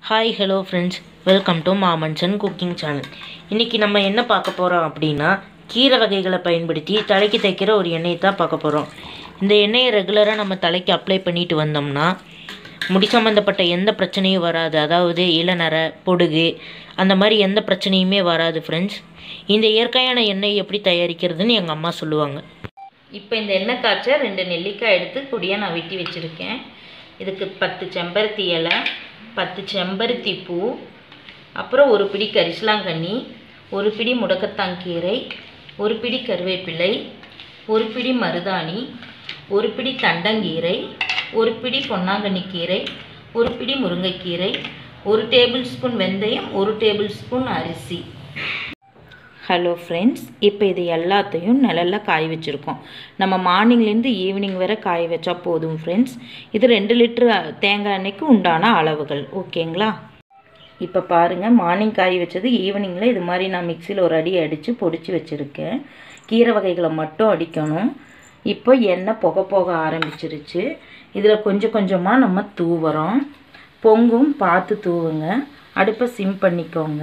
hi hello friends welcome to மாமன்சன் cooking channel இன்றைக்கி நம்ம என்ன பார்க்க போகிறோம் அப்படின்னா கீரை வகைகளை பயன்படுத்தி தலைக்கு தைக்கிற ஒரு எண்ணெயை தான் பார்க்க போகிறோம் இந்த எண்ணெயை ரெகுலராக நம்ம தலைக்கு அப்ளை பண்ணிட்டு வந்தோம்னா முடி சம்மந்தப்பட்ட எந்த பிரச்சனையும் வராது அதாவது இளநரை பொடுகு அந்த மாதிரி எந்த பிரச்சனையுமே வராது ஃப்ரெண்ட்ஸ் இந்த இயற்கையான எண்ணெய் எப்படி தயாரிக்கிறதுன்னு எங்கள் அம்மா சொல்லுவாங்க இப்போ இந்த எண்ணெய் காய்ச்ச ரெண்டு நெல்லிக்காய் எடுத்து பொடியாக நான் வெட்டி வச்சுருக்கேன் இதுக்கு பத்து செம்பருத்தி இலை பத்து செம்பருத்தி பூ அப்புறம் ஒரு பிடி கரிசலாங்கண்ணி ஒரு பிடி முடக்கத்தாங்கீரை ஒரு பிடி கருவேப்பிலை ஒரு பிடி மருதாணி ஒரு பிடி தண்டங்கீரை ஒரு பிடி பொன்னாங்கண்ணி கீரை ஒரு பிடி முருங்கைக்கீரை ஒரு டேபிள் ஸ்பூன் வெந்தயம் ஒரு டேபிள் ஸ்பூன் அரிசி ஹலோ ஃப்ரெண்ட்ஸ் இப்போ இது எல்லாத்தையும் நிழலில் காய வச்சுருக்கோம் நம்ம மார்னிங்லேருந்து ஈவினிங் வரை காய வச்சா போதும் ஃப்ரெண்ட்ஸ் இது ரெண்டு லிட்டரு தேங்காய் எண்ணெய்க்கு உண்டான அளவுகள் ஓகேங்களா இப்போ பாருங்கள் மார்னிங் காய வச்சது ஈவினிங்கில் இது மாதிரி நான் மிக்சியில் ஒரு அடி அடித்து பொடிச்சு வச்சுருக்கேன் கீரை வகைகளை மட்டும் அடிக்கணும் இப்போ எண்ணெய் புகை போக ஆரம்பிச்சிருச்சு இதில் கொஞ்சம் கொஞ்சமாக நம்ம தூவுறோம் பொங்கும் பார்த்து தூவுங்க அடுப்பை சிம் பண்ணிக்கோங்க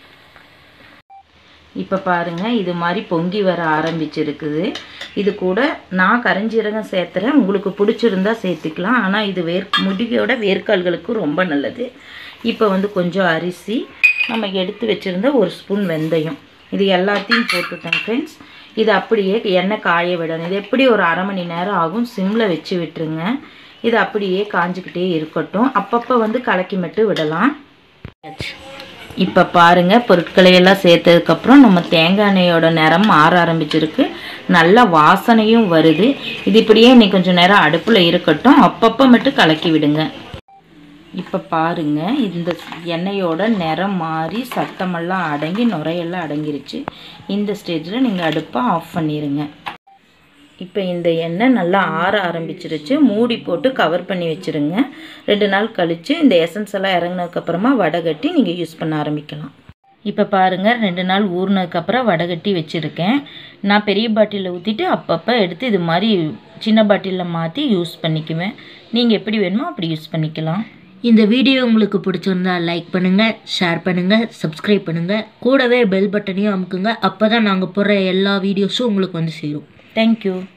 இப்போ பாருங்கள் இது மாதிரி பொங்கி வர ஆரம்பிச்சிருக்குது இது கூட நான் கரைஞ்சீரகம் சேர்த்துறேன் உங்களுக்கு பிடிச்சிருந்தா சேர்த்துக்கலாம் ஆனால் இது வேர் முடியோட வேர்க்கால்களுக்கு ரொம்ப நல்லது இப்போ வந்து கொஞ்சம் அரிசி நம்ம எடுத்து வச்சுருந்த ஒரு ஸ்பூன் வெந்தயம் இது எல்லாத்தையும் போட்டுட்டேன் ஃப்ரெண்ட்ஸ் இது அப்படியே எண்ணெய் காய விடணும் இது எப்படி ஒரு அரை மணி நேரம் ஆகும் சிம்மில் வச்சு விட்டுருங்க இது அப்படியே காஞ்சிக்கிட்டே இருக்கட்டும் அப்பப்போ வந்து கலக்கி மட்டும் விடலாம் இப்போ பாருங்கள் பொருட்களை எல்லாம் சேர்த்ததுக்கப்புறம் நம்ம தேங்காய் எண்ணெயோட நிறம் மாற ஆரம்பிச்சிருக்கு நல்ல வாசனையும் வருது இது இப்படியே இன்னைக்கு கொஞ்சம் நேரம் அடுப்பில் இருக்கட்டும் அப்பப்போ மட்டும் கலக்கி விடுங்க இப்போ பாருங்க இந்த எண்ணெயோட நிறம் மாறி சத்தமெல்லாம் அடங்கி நுரையெல்லாம் அடங்கிருச்சு இந்த ஸ்டேஜில் நீங்கள் அடுப்பை ஆஃப் பண்ணிடுங்க இப்போ இந்த எண்ணெய் நல்லா ஆற ஆரம்பிச்சிருச்சு மூடி போட்டு கவர் பண்ணி வச்சுருங்க ரெண்டு நாள் கழித்து இந்த எசன்ஸ் எல்லாம் இறங்கினதுக்கப்புறமா வடகட்டி நீங்கள் யூஸ் பண்ண ஆரம்பிக்கலாம் இப்போ பாருங்கள் ரெண்டு நாள் ஊறினதுக்கப்புறம் வடகட்டி வச்சுருக்கேன் நான் பெரிய பாட்டிலில் ஊற்றிட்டு அப்பப்போ எடுத்து இது மாதிரி சின்ன பாட்டிலில் மாற்றி யூஸ் பண்ணிக்குவேன் நீங்கள் எப்படி வேணுமோ அப்படி யூஸ் பண்ணிக்கலாம் இந்த வீடியோ உங்களுக்கு பிடிச்சிருந்தா லைக் பண்ணுங்கள் ஷேர் பண்ணுங்கள் சப்ஸ்கிரைப் பண்ணுங்கள் கூடவே பெல் பட்டனையும் அமுக்குங்க அப்போ தான் நாங்கள் போடுற எல்லா வீடியோஸும் உங்களுக்கு வந்து சேரும் தேங்க்யூ